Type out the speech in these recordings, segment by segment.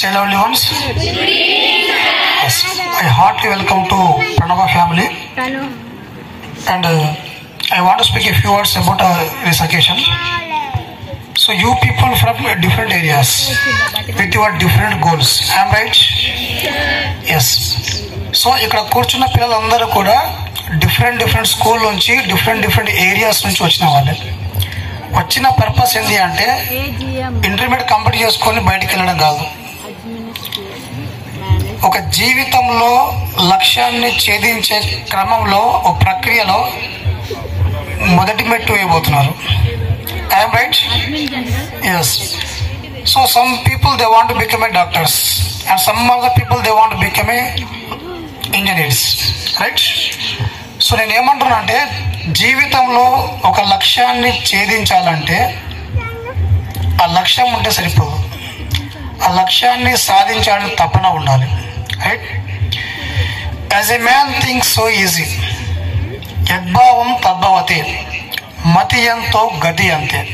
Say lovely ones. Yes. I heartily welcome to Pranava family and uh, I want to speak a few words about uh, this occasion. So you people from uh, different areas with your different goals. Am I right? Yes. So ఇక్కడ కూర్చున్న పిల్లలందరూ కూడా different different school నుంచి different different areas నుంచి వచ్చిన వాళ్ళే వచ్చిన purpose ఏంటి అంటే ఇంటర్మీడియట్ కంప్లీట్ చేసుకొని బయటికి వెళ్ళడం కాదు ఒక జీవితంలో లక్ష్యాన్ని ఛేదించే క్రమంలో ఒక ప్రక్రియలో మొదటి మెట్టు వేయబోతున్నారు I'm right yes so some people they want become a doctors and some of the people they want become a engineers right so నేను ఏమంటున్నా అంటే జీవితంలో ఒక లక్ష్యాన్ని ఛేదించాలంటే ఆ లక్ష్యం ఉంటే సరిపోదు ఆ లక్ష్యాన్ని సాధించాలని తపన ఉండాలి right as a man think so easy యద్భావం తద్భవతి మతి ఎంతో గతి అంతే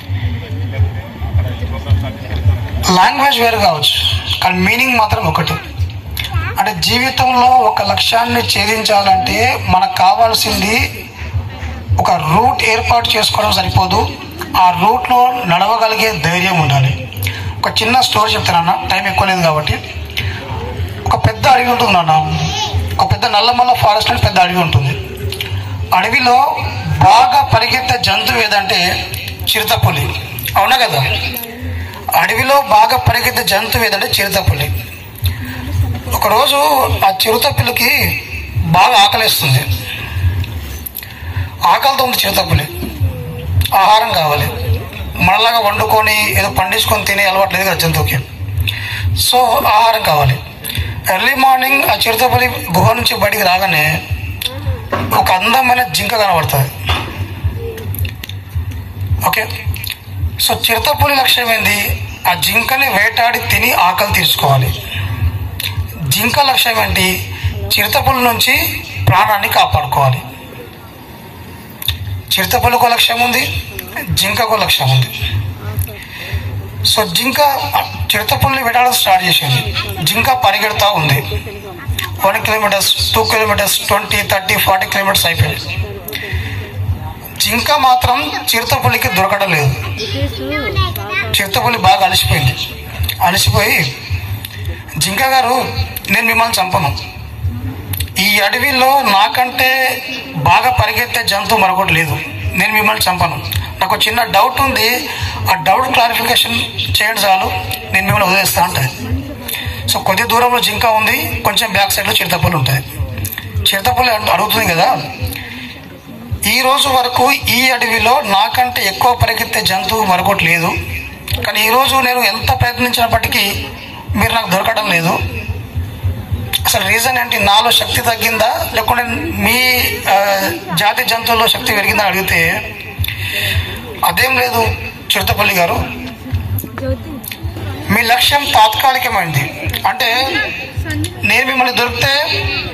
లాంగ్వేజ్ వేరు కావచ్చు కానీ మీనింగ్ మాత్రం ఒకటి అంటే జీవితంలో ఒక లక్ష్యాన్ని ఛేదించాలంటే మనకు కావాల్సింది ఒక రూట్ ఏర్పాటు చేసుకోవడం సరిపోదు ఆ రూట్లో నడవగలిగే ధైర్యం ఉండాలి ఒక చిన్న స్టోరీ చెప్తానన్న టైం ఎక్కువ లేదు కాబట్టి ఒక పెద్ద అడవి ఉంటుంది నాన్న ఒక పెద్ద నల్లమల్ల ఫారెస్ట్ అని పెద్ద అడవి ఉంటుంది అడవిలో బాగా పరిగెత్తే జంతువు ఏదంటే చిరుతపులి అవునా కదా అడవిలో బాగా పరిగెత్తే జంతువు ఏదంటే చిరుతపులి ఒకరోజు ఆ చిరుతపులికి బాగా ఆకలిస్తుంది ఆకలితో ఉంది చిరుతపులి ఆహారం కావాలి మనలాగా వండుకొని ఏదో పండించుకొని తినే అలవాటు లేదు కదా జంతువుకి సో ఆహారం కావాలి ఎర్లీ మార్నింగ్ ఆ చిరుతపులి గుహ నుంచి బయటికి రాగానే ఒక అందమైన జింక కనబడుతుంది ఓకే సో చిరుతపులి లక్ష్యం ఏంది ఆ జింకని వేటాడి తిని ఆకలి తీర్చుకోవాలి జింక లక్ష్యం ఏంటి చిరుతపులి నుంచి ప్రాణాన్ని కాపాడుకోవాలి చిరుతపులకు లక్ష్యం ఉంది జింకకు లక్ష్యం ఉంది సో జింక చిరుతపుల్ని వేటాడడం స్టార్ట్ చేసింది జింక పరిగెడతా ఉంది one kilometres two kilometres twenty thirty forty kilometres అయిపోయింది జింక మాత్రం చిరుతపులికి దొరకడం లేదు చిరుతపులి బాగా అలసిపోయింది అలసిపోయి జింక గారు నేను మిమ్మల్ని చంపను ఈ అడవిలో నాకంటే బాగా పరిగెత్తే జంతువు మరొకటి లేదు నేను మిమ్మల్ని చంపను నాకు చిన్న డౌట్ ఉంది ఆ డౌట్ క్లారిఫికేషన్ చేయండి చాలు నేను మిమ్మల్ని వదిలేస్తా అంటే సో కొద్ది దూరంలో జింక ఉంది కొంచెం బ్యాక్ సైడ్లో చిరుతపుల్లి ఉంటుంది చిరుతపుల్లి అంటూ అడుగుతుంది కదా ఈ రోజు వరకు ఈ అడవిలో నాకంటే ఎక్కువ పరిగెత్తే జంతువు మరొకటి లేదు కానీ ఈరోజు నేను ఎంత ప్రయత్నించినప్పటికీ మీరు నాకు దొరకడం లేదు అసలు రీజన్ ఏంటి నాలో శక్తి తగ్గిందా లేకుంటే మీ ఆ, జాతి జంతువుల్లో శక్తి పెరిగిందా అని అడిగితే అదేం లేదు చిరుతపల్లి గారు మీ లక్ష్యం తాత్కాలికమైంది అంటే నేను మిమ్మల్ని దొరికితే